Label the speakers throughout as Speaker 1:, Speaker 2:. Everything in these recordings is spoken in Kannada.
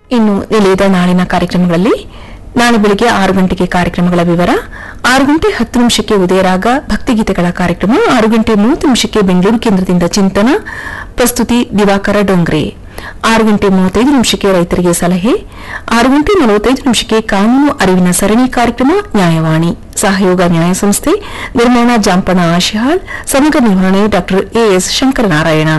Speaker 1: ಇನ್ನು ನಿಲಯದ ನಾಳಿನ ಕಾರ್ಯಕ್ರಮಗಳಲ್ಲಿ ನಾಳೆ ಬೆಳಿಗ್ಗೆ ಆರು ಗಂಟೆಗೆ ಕಾರ್ಯಕ್ರಮಗಳ ವಿವರ ಆರು ಗಂಟೆ ಹತ್ತು ನಿಮಿಷಕ್ಕೆ ಉದಯರಾಗ ಭಕ್ತಿಗೀತೆಗಳ ಕಾರ್ಯಕ್ರಮ ಆರು ಗಂಟೆ ಮೂವತ್ತು ನಿಮಿಷಕ್ಕೆ ಬೆಂಗಳೂರು ಕೇಂದ್ರದಿಂದ ಚಿಂತನ ಪ್ರಸ್ತುತಿ ದಿವಾಕರ ಡೊಂಗ್ರೆ ಆರು ಗಂಟೆ ಮೂವತ್ತೈದು ನಿಮಿಷಕ್ಕೆ ರೈತರಿಗೆ ಸಲಹೆ ಆರು ಗಂಟೆ ನಲವತ್ತೈದು ನಿಮಿಷಕ್ಕೆ ಕಾನೂನು ಅರಿವಿನ ಸರಣಿ ಕಾರ್ಯಕ್ರಮ ನ್ಯಾಯವಾಣಿ ಸಹಯೋಗ ನ್ಯಾಯ ಸಂಸ್ಥೆ ನಿರ್ಮಾಣ ಜಾಂಪಣ ಆಶಿಹಾಳ್ ಸಮಗ್ರ ನಿರ್ವಹಣೆ ಡಾ ಎಎಸ್ ಶಂಕರನಾರಾಯಣ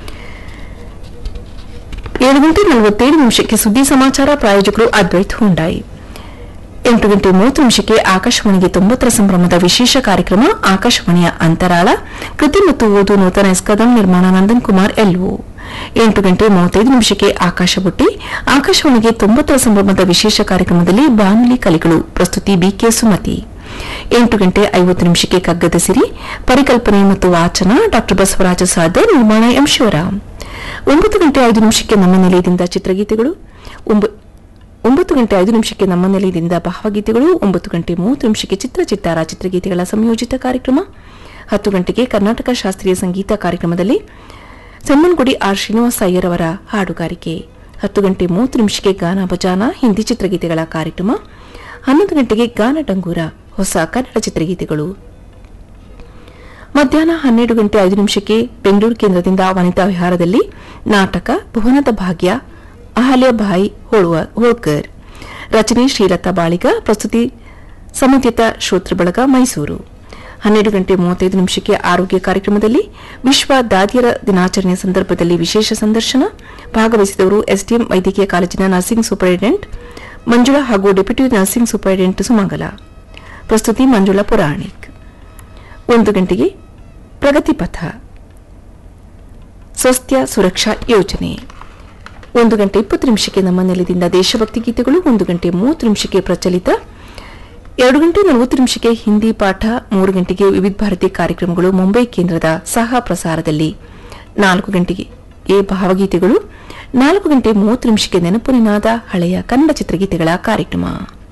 Speaker 1: ಏಳು ಗಂಟೆ ನಲವತ್ತೇಳು ನಿಮಿಷಕ್ಕೆ ಸುದ್ದಿ ಸಮಾಚಾರ ಪ್ರಾಯೋಜಕರು ಅದ್ವೈತ್ ಹುಂಡಾಯಿ ಎಂಟು ಗಂಟೆ ಮೂವತ್ತು ನಿಮಿಷಕ್ಕೆ ಆಕಾಶವಾಣಿಗೆ ತೊಂಬತ್ತರ ಸಂಭ್ರಮದ ವಿಶೇಷ ಕಾರ್ಯಕ್ರಮ ಆಕಾಶವಾಣಿಯ ಅಂತರಾಳ ಕೃತಿ ಮತ್ತು ಓದು ನೂತನ ಎಸ್ಕದಂ ನಿರ್ಮಾಣ ನಂದನ್ ಕುಮಾರ್ ಎಲ್ಒ ಎಂಟು ಗಂಟೆ ಮೂವತ್ತೈದು ನಿಮಿಷಕ್ಕೆ ಆಕಾಶ ಬುಟ್ಟಿ ಆಕಾಶವಾಣಿಗೆ ತೊಂಬತ್ತರ ಸಂಭ್ರಮದ ವಿಶೇಷ ಕಾರ್ಯಕ್ರಮದಲ್ಲಿ ಬಾನುಲಿ ಕಲಿಗಳು ಪ್ರಸ್ತುತಿ ಬಿಕೆ ಸುಮತಿ ಎಂಟು ಗಂಟೆ ಐವತ್ತು ನಿಮಿಷಕ್ಕೆ ಕಗ್ಗದ ಸಿರಿ ಪರಿಕಲ್ಪನೆ ಮತ್ತು ವಾಚನ ಡಾ ಬಸವರಾಜ ಸಾದರ್ ನಿರ್ಮಾಣ ಎಂ ಶಿವರಾಮ್ ಒಂಬತ್ತು ಗಂಟೆ ಐದು ನಿಮಿಷಕ್ಕೆ ನಮ್ಮ ನಿಲಯದಿಂದ ಚಿತ್ರಗೀತೆಗಳು ಒಂಬ- ಒಂಬತ್ತು ಗಂಟೆ ಐದು ನಿಮಿಷಕ್ಕೆ ನಮ್ಮ ನಿಲಯದಿಂದ ಭಾವಗೀತೆಗಳು ಒಂಬತ್ತು ಗಂಟೆ ಮೂವತ್ತು ನಿಮಿಷಕ್ಕೆ ಚಿತ್ರಚಿತ್ತಾರ ಚಿತ್ರಗೀತೆಗಳ ಸಂಯೋಜಿತ ಕಾರ್ಯಕ್ರಮ ಹತ್ತು ಗಂಟೆಗೆ ಕರ್ನಾಟಕ ಶಾಸ್ತ್ರೀಯ ಸಂಗೀತ ಕಾರ್ಯಕ್ರಮದಲ್ಲಿ ಸೆಮ್ಮನ್ಗುಡಿ ಆರ್ ಶ್ರೀನಿವಾಸ ಅಯ್ಯರ್ ಅವರ ಹಾಡುಗಾರಿಕೆ ಹತ್ತು ಗಂಟೆ ಮೂವತ್ತು ನಿಮಿಷಕ್ಕೆ ಗಾನ ಭಜಾನ ಹಿಂದಿ ಚಿತ್ರಗೀತೆಗಳ ಕಾರ್ಯಕ್ರಮ ಹನ್ನೊಂದು ಗಂಟೆಗೆ ಗಾನ ಡಂಗೂರ ಹೊಸ ಕನ್ನಡ ಚಿತ್ರಗೀತೆಗಳು ಮಧ್ಯಾಹ್ನ ಹನ್ನೆರಡು ಗಂಟೆ ಐದು ನಿಮಿಷಕ್ಕೆ ಬೆಂಗಳೂರು ಕೇಂದ್ರದಿಂದ ವನಿತಾ ವಿಹಾರದಲ್ಲಿ ನಾಟಕ ಭುವನದ ಭಾಗ್ಯ ಅಹಲ್ಯಭಾಯಿ ಹೋಳುವ ಹೋಳ್ಕರ್ ರಚನೆ ಶ್ರೀಲತಾ ಬಾಳಿಗ ಪ್ರಸ್ತುತಿ ಸಮುದಿತ ಶ್ರೋತೃ ಬಳಗ ಮೈಸೂರು ಹನ್ನೆರಡು ಗಂಟೆ ಮೂವತ್ತೈದು ನಿಮಿಷಕ್ಕೆ ಆರೋಗ್ಯ ಕಾರ್ಯಕ್ರಮದಲ್ಲಿ ವಿಶ್ವ ದಾದಿಯರ ದಿನಾಚರಣೆ ಸಂದರ್ಭದಲ್ಲಿ ವಿಶೇಷ ಸಂದರ್ಶನ ಭಾಗವಹಿಸಿದವರು ಎಸ್ಡಿಎಂ ವೈದ್ಯಕೀಯ ಕಾಲೇಜಿನ ನರ್ಸಿಂಗ್ ಸೂಪರಿಂಟೆಂಡೆಂಟ್ ಮಂಜುಳಾ ಹಾಗೂ ಡೆಪ್ಯೂಟಿ ನರ್ಸಿಂಗ್ ಸೂಪರಿಂಟೆಂಡೆಂಟ್ ಸುಮಂಗಲ ಪ್ರಸ್ತುತಿ ಮಂಜುಳಾ ಪುರಾಣಿಕ್ ಒಂದು ಗಂಟೆಗೆ ಪ್ರಗತಿ ಪಥ ಸ್ವಸ್ಥ್ಯ ಸುರಕ್ಷಾ ಯೋಜನೆ ಒಂದು ಗಂಟೆ ಇಪ್ಪತ್ತು ನಿಮಿಷಕ್ಕೆ ನಮ್ಮ ನೆಲದಿಂದ ದೇಶಭಕ್ತಿ ಗೀತೆಗಳು ಒಂದು ಗಂಟೆ ಮೂವತ್ತು ನಿಮಿಷಕ್ಕೆ ಪ್ರಚಲಿತ ಎರಡು ಗಂಟೆ ನಲವತ್ತು ನಿಮಿಷಕ್ಕೆ ಹಿಂದಿ ಪಾಠ ಮೂರು ಗಂಟೆಗೆ ವಿವಿಧ ಭಾರತಿ ಕಾರ್ಯಕ್ರಮಗಳು ಮುಂಬೈ ಕೇಂದ್ರದ ಸಹ ಪ್ರಸಾರದಲ್ಲಿ ನಾಲ್ಕು ಗಂಟೆಗೆ ಎ ಭಾವಗೀತೆಗಳು ನಾಲ್ಕು ಗಂಟೆ ಮೂವತ್ತು ನಿಮಿಷಕ್ಕೆ ನೆನಪು ನಿನಾದ ಹಳೆಯ ಕನ್ನಡ ಚಿತ್ರಗೀತೆಗಳ ಕಾರ್ಯಕ್ರಮ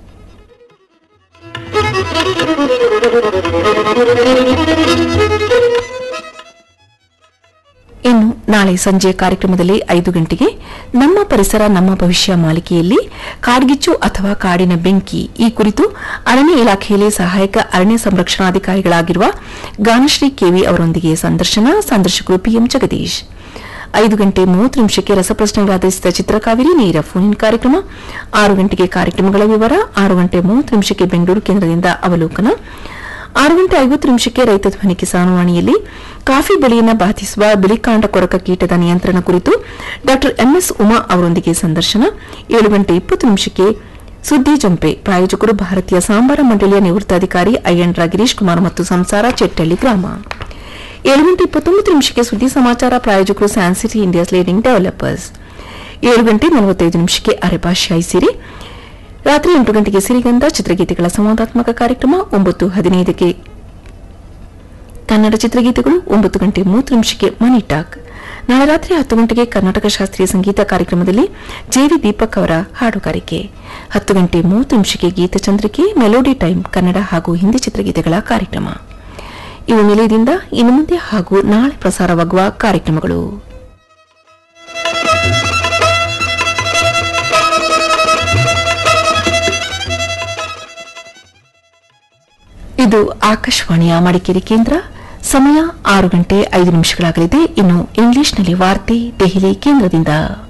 Speaker 1: ಇನ್ನು ನಾಳೆ ಸಂಜೆ ಕಾರ್ಯಕ್ರಮದಲ್ಲಿ ಐದು ಗಂಟೆಗೆ ನಮ್ಮ ಪರಿಸರ ನಮ್ಮ ಭವಿಷ್ಯ ಮಾಲಿಕೆಯಲ್ಲಿ ಕಾಡ್ಗಿಚ್ಚು ಅಥವಾ ಕಾಡಿನ ಬೆಂಕಿ ಈ ಕುರಿತು ಅರಣ್ಯ ಇಲಾಖೆಯಲ್ಲಿ ಸಹಾಯಕ ಅರಣ್ಯ ಸಂರಕ್ಷಣಾಧಿಕಾರಿಗಳಾಗಿರುವ ಗಾನಶ್ರೀ ಕೆವಿ ಅವರೊಂದಿಗೆ ಸಂದರ್ಶನ ಸಂದರ್ಶಕರು ಪಿಎಂ ಜಗದೀಶ್ ಐದು ಗಂಟೆ ಮೂವತ್ತು ನಿಮಿಷಕ್ಕೆ ರಸಪ್ರಶ್ನೆಗಳಾಧರಿಸಿದ ಚಿತ್ರಕಾವೇರಿ ನೇರ ಫೋನ್ ಕಾರ್ಯಕ್ರಮ ಆರು ಗಂಟೆಗೆ ಕಾರ್ಯಕ್ರಮಗಳ ವಿವರ ಆರು ಗಂಟೆ ಮೂವತ್ತು ನಿಮಿಷಕ್ಕೆ ಬೆಂಗಳೂರು ಕೇಂದ್ರದಿಂದ ಅವಲೋಕನ ಆರು ಗಂಟೆ ಐವತ್ತು ನಿಮಿಷಕ್ಕೆ ರೈತ ಧ್ವನಿ ಕಿಸಾನವಾಣಿಯಲ್ಲಿ ಕಾಫಿ ಬೆಳೆಯನ್ನು ಬಾಧಿಸುವ ಬಿಳಿಕಾಂಡ ಕೊರಕ ಕೀಟದ ನಿಯಂತ್ರಣ ಕುರಿತು ಡಾ ಎಂಎಸ್ ಉಮಾ ಅವರೊಂದಿಗೆ ಸಂದರ್ಶನ ಏಳು ಗಂಟೆ ಇಪ್ಪತ್ತು ನಿಮಿಷಕ್ಕೆ ಸುದ್ದಿ ಜಂಪೆ ಪ್ರಾಯೋಜಕರು ಭಾರತೀಯ ಸಾಂಬಾರ ಮಂಡಳಿಯ ನಿವೃತ್ತ ಅಧಿಕಾರಿ ಐಎನ್ರ ಗಿರೀಶ್ ಕುಮಾರ್ ಮತ್ತು ಸಂಸಾರ ಚೆಟ್ಟಳ್ಳಿ ಗ್ರಾಮ ಏಳು ಗಂಟೆ ಇಪ್ಪತ್ತೊಂಬತ್ತು ನಿಮಿಷಕ್ಕೆ ಸುದ್ದಿ ಸಮಾಚಾರ ಪ್ರಾಯೋಜಕರು ಸ್ಯಾನ್ಸಿಟಿ ಇಂಡಿಯಾಸ್ ಲೀಡಿಂಗ್ ಡೆವಲಪರ್ಸ್ ಏಳು ಗಂಟೆ ನಲವತ್ತೈದು ನಿಮಿಷಕ್ಕೆ ಅರೆಭಾಷೆ ಸಿರಿ ರಾತ್ರಿ ಎಂಟು ಗಂಟೆಗೆ ಸಿರಿಗಂಧ ಚಿತ್ರಗೀತೆಗಳ ಸಂವಾದಾತ್ಮಕ ಕಾರ್ಯಕ್ರಮ ಒಂಬತ್ತು ಹದಿನೈದಕ್ಕೆ ಕನ್ನಡ ಚಿತ್ರಗೀತೆಗಳು ಒಂಬತ್ತು ಗಂಟೆ ಮೂವತ್ತು ನಿಮಿಷಕ್ಕೆ ಮನಿ ಟಾಕ್ ನಾಳೆ ರಾತ್ರಿ ಹತ್ತು ಗಂಟೆಗೆ ಕರ್ನಾಟಕ ಶಾಸ್ತ್ರೀಯ ಸಂಗೀತ ಕಾರ್ಯಕ್ರಮದಲ್ಲಿ ಜೆವಿ ದೀಪಕ್ ಅವರ ಹಾಡುಗಾರಿಕೆ ಹತ್ತು ಗಂಟೆ ಮೂವತ್ತು ನಿಮಿಷಕ್ಕೆ ಗೀತಚಂದ್ರಿಕೆ ಮೆಲೋಡಿ ಟೈಮ್ ಕನ್ನಡ ಹಾಗೂ ಹಿಂದಿ ಚಿತ್ರಗೀತೆಗಳ ಕಾರ್ಯಕ್ರಮ ಇವು ನಿಲಯದಿಂದ ಇನ್ನು ಮುಂದೆ ಹಾಗೂ ನಾಳೆ ಪ್ರಸಾರವಾಗುವ ಕಾರ್ಯಕ್ರಮಗಳು ಇದು ಆಕಾಶವಾಣಿಯ ಮಡಿಕೇರಿ ಕೇಂದ್ರ ಸಮಯ ಆರು ಗಂಟೆ ಐದು ನಿಮಿಷಗಳಾಗಲಿದೆ ಇನ್ನು ಇಂಗ್ಲಿಷ್ನಲ್ಲಿ ವಾರ್ತೆ ದೆಹಲಿ ಕೇಂದ್ರದಿಂದ